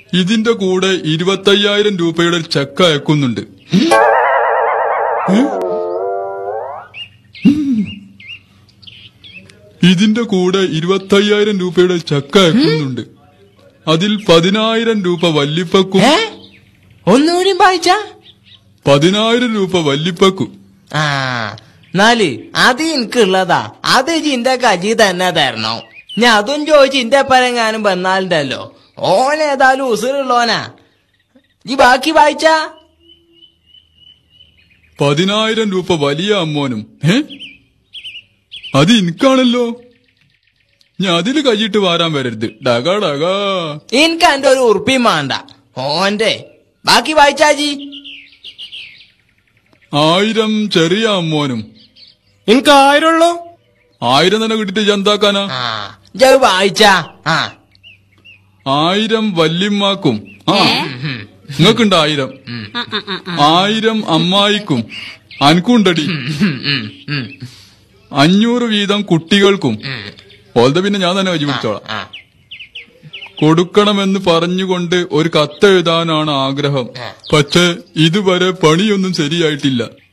ഇതിന്റെ കൂടെ ഇരുപത്തയ്യായിരം രൂപയുടെ ചെക്ക് അയക്കുന്നുണ്ട് ഏ? ഇതിന്റെ കൂടെ ഇരുപത്തയ്യായിരം രൂപയുടെ ചെക്ക് അയക്കുന്നുണ്ട് അതിൽ പതിനായിരം രൂപ വല്ലിപ്പക്കും ഏ ഒന്നുകൂടി വായിച്ച പതിനായിരം രൂപ വല്ലിപ്പക്കും ആ എന്നാല് അത് എനിക്കുള്ളതാ അത് ചിന്റെ കജി തന്നെ തരണം ഞാൻ അതും ചോദിച്ച് ഇന്റെ പരങ്ങാനും വന്നാലുണ്ടല്ലോ ഓൻ ഏതായാലും ഉസുറുള്ളോനാ ഈ ബാക്കി വായിച്ച പതിനായിരം രൂപ വലിയ അമ്മോനും ഏ അത് എനിക്കാണല്ലോ ഞാൻ അതില് കൈയിട്ട് വാരാൻ വരരുത് ഡകാ ഡകാ എനിക്ക് എന്റെ ഒരു ഉറുപ്പിയും വേണ്ട ഓന്റെ ബാക്കി വായിച്ചാജി ആയിരം ചെറിയ അമ്മോനും എനിക്ക് ആയിരമുള്ളൂ ആയിരം തന്നെ കിട്ടിട്ട് എന്താക്കാനാ ആ ജവ് വായിച്ച ആ ആയിരം വല്യമ്മാക്കും ആ നിങ്ങക്കുണ്ട് ആയിരം ആയിരം അമ്മായിക്കും അനക്കുണ്ടടി അഞ്ഞൂറ് വീതം കുട്ടികൾക്കും ഓൾത പിന്നെ ഞാൻ തന്നെ വജി പിടിച്ചോളാം ആ കൊടുക്കണമെന്ന് പറഞ്ഞുകൊണ്ട് ഒരു കത്തെഴുതാനാണ് ആഗ്രഹം പക്ഷേ ഇതുവരെ പണിയൊന്നും ശരിയായിട്ടില്ല